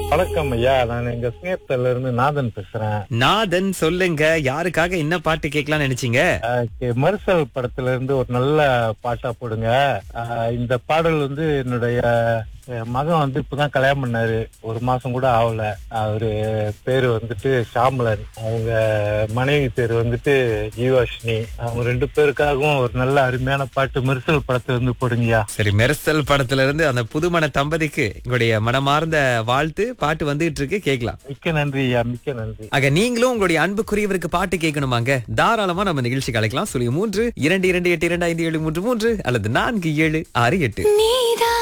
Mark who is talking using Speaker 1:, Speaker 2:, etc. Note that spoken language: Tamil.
Speaker 1: வணக்கம் ஐயா நான் எங்க ஸ்னேப்தல்ல இருந்து நாதன் பேசுறேன்
Speaker 2: நாதன் சொல்லுங்க யாருக்காக என்ன பாட்டு கேட்கலாம்னு நினைச்சீங்க
Speaker 1: அஹ் கே- மர்சல் படத்துல இருந்து ஒரு நல்ல பாட்டா போடுங்க அஹ் இந்த பாடல் வந்து என்னுடைய என் மகன் வந்து இப்பதான் கல்யாணம் பண்ணாரு ஒரு மாசம் கூட ஆகல அவரு பேரு வந்துட்டு ஷாமலன் அவங்க மனைவி பேரு வந்துட்டு ஜீவாஷினி அவங்க ரெண்டு பேருக்காகவும் ஒரு நல்ல அருமையான பாட்டு மெர்சல் படத்துல இருந்து போடுங்கய்யா
Speaker 2: சரி மெர்சல் படத்துல இருந்து அந்த புதுமண தம்பதிக்கு உங்களுடைய மனமார்ந்த வாழ்த்து பாட்டு வந்துகிட்டு இருக்கு கேட்கலாம்
Speaker 1: மிக்க நன்றி ஐயா மிக்க நன்றி
Speaker 2: ஆக நீங்களும் உங்களுடைய அன்புக்குரியவருக்கு பாட்டு கேட்கணுமாங்க தாராளமா நம்ம நிகழ்ச்சி அழைக்கலாம் சொல்லி மூன்று இரண்டு இரண்டு எட்டு இரண்டு ஐந்து ஏழு மூன்று மூன்று அல்லது நான்கு ஏழு ஆறு எட்டு
Speaker 3: நீதான்